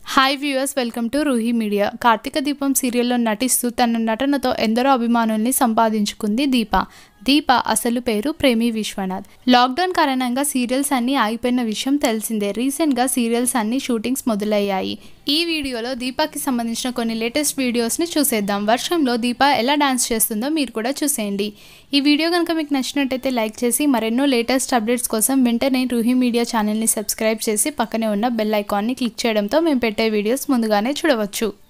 hi viewers welcome to Ruhi media Karthika Deepam సీరియల్లో నటిస్తూ తన నటనతో ఎందరో అభిమానుల్ని సంపాదించుకుంది దీప దీప అసలు పేరు ప్రేమి విశ్వనాథ్ లాక్డౌన్ కారణంగా సీరియల్స్ అన్నీ ఆగిపోయిన విషయం తెలిసిందే రీసెంట్గా సీరియల్స్ అన్ని షూటింగ్స్ మొదలయ్యాయి ఈ వీడియోలో దీపాకి సంబంధించిన కొన్ని లేటెస్ట్ వీడియోస్ని చూసేద్దాం వర్షంలో దీప ఎలా డాన్స్ చేస్తుందో మీరు కూడా చూసేయండి ఈ వీడియో కనుక మీకు నచ్చినట్టయితే లైక్ చేసి మరెన్నో లేటెస్ట్ అప్డేట్స్ కోసం వెంటనే రూహి మీడియా ఛానల్ని సబ్స్క్రైబ్ చేసి పక్కనే ఉన్న బెల్ ఐకాన్ని క్లిక్ చేయడంతో మేము పెట్టే వీడియోస్ ముందుగానే చూడవచ్చు